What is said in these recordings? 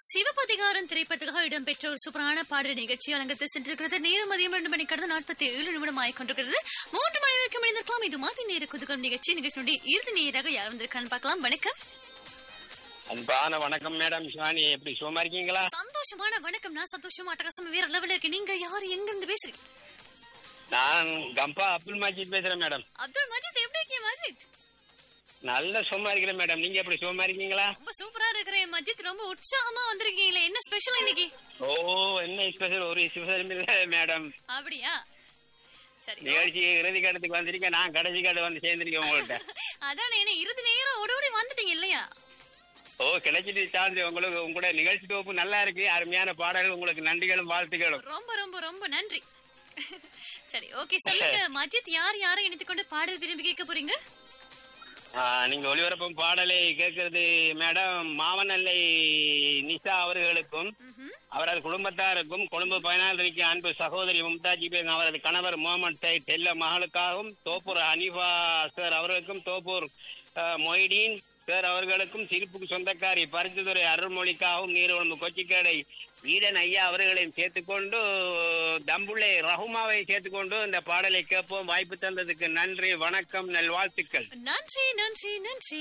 சிவபதிகாரம் திரைப்படத்துக்காக இடம்பெற்ற ஒரு சூப்பரான பாடல் நிகழ்ச்சி அலங்கத்தை சென்றிருக்கிறது நேரம் மதியம் ரெண்டு மணி கடந்த நாற்பத்தி ஏழு நிமிடம் ஆகிக்கொண்டிருக்கிறது மூன்று மணி வரைக்கும் இணைந்திருக்கலாம் இது மாதிரி நேர குதுகம் நிகழ்ச்சி நிகழ்ச்சியினுடைய இறுதி நேராக யார் வந்திருக்கான்னு பார்க்கலாம் வணக்கம் அன்பான வணக்கம் மேடம் சிவானி எப்படி சுகமா இருக்கீங்களா சந்தோஷமான வணக்கம் நான் சந்தோஷமா அட்டகாசம் வேற லெவல்ல இருக்கேன் நீங்க யாரு எங்க இருந்து பேசுறீங்க நான் கம்பா அப்துல் மஜீத் பேசுறேன் மேடம் அப்துல் மஜித் எப்படி இருக்கீங்க மஜித் நல்ல சுகமா இருக்கிறேன் மேடம் நீங்க எப்படி சுகமா இருக்கீங்களா ரொம்ப சூப்பரா இருக்கிறேன் மஜித் ரொம்ப உற்சாகமா வந்திருக்கீங்களே என்ன ஸ்பெஷல் இன்னைக்கு ஓ என்ன ஸ்பெஷல் ஒரு ஸ்பெஷல் இல்ல மேடம் அப்படியா சரி நிகழ்ச்சி இறுதி கட்டத்துக்கு வந்திருக்கேன் நான் கடைசி கட்ட வந்து சேர்ந்திருக்கேன் உங்கள்கிட்ட அதானே என்ன இறுதி நேரம் ஓடி ஓடி வந்துட்டீங்க இல்லையா ஓ கிடைச்சிட்டு சார்ந்து உங்களுக்கு உங்களோட நிகழ்ச்சி தொகுப்பு நல்லா இருக்கு அருமையான பாடல்கள் உங்களுக்கு நன்றிகளும் வாழ்த்துக்களும் ரொம்ப ரொம்ப ரொம்ப நன்றி சரி ஓகே சொல்லுங்க மஜித் யார் யாரை இணைத்துக் கொண்டு பாடல் விரும்பி கேட்க போறீங்க ஆ, நீங்க ஒளிபரப்பும் பாடலை கேட்கறது மேடம் மாவனல்லை நிஷா அவர்களுக்கும் அவரது குடும்பத்தாருக்கும் கொழும்பு பயனாளிக்கு அன்பு சகோதரி மும்தாஜி பேகம் அவரது கணவர் முகமது சைட் செல்ல மகளுக்காகவும் தோப்பூர் ஹனீஃபா சார் அவர்களுக்கும் தோப்பூர் அஹ், மொய்டீன் சார் அவர்களுக்கும் சிரிப்புக்கு சொந்தக்காரி பரிசுத்துறை அருள்மொழிக்காகவும் நீர்வளம்பு கொச்சிக்கடை வீரன் ஐயா அவர்களையும் சேர்த்துக்கொண்டு தம்புள்ளை ரஹுமாவை சேர்த்துக்கொண்டு இந்த பாடலை கேட்போம் வாய்ப்பு தந்ததுக்கு நன்றி வணக்கம் நல்வாழ்த்துக்கள் நன்றி நன்றி நன்றி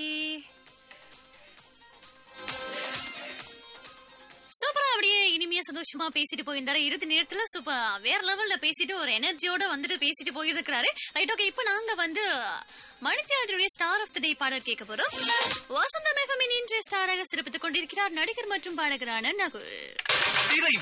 சூப்பரா அப்படியே இனிமையா சந்தோஷமா பேசிட்டு போயிருந்தாரு இறுதி நேரத்துல சூப்பர் வேற லெவல்ல பேசிட்டு ஒரு எனர்ஜியோட வந்துட்டு பேசிட்டு போயிருக்கிறாரு ரைட் ஓகே இப்போ நாங்க வந்து மணித்தியாளருடைய ஸ்டார் ஆஃப் த டே பாடல் கேட்க போறோம் வசந்த மேகமின் இன்றைய ஸ்டாராக சிறப்பித்துக் கொண்டிருக்கிறார் நடிகர் மற்றும் பாடகரான நகுல் திரை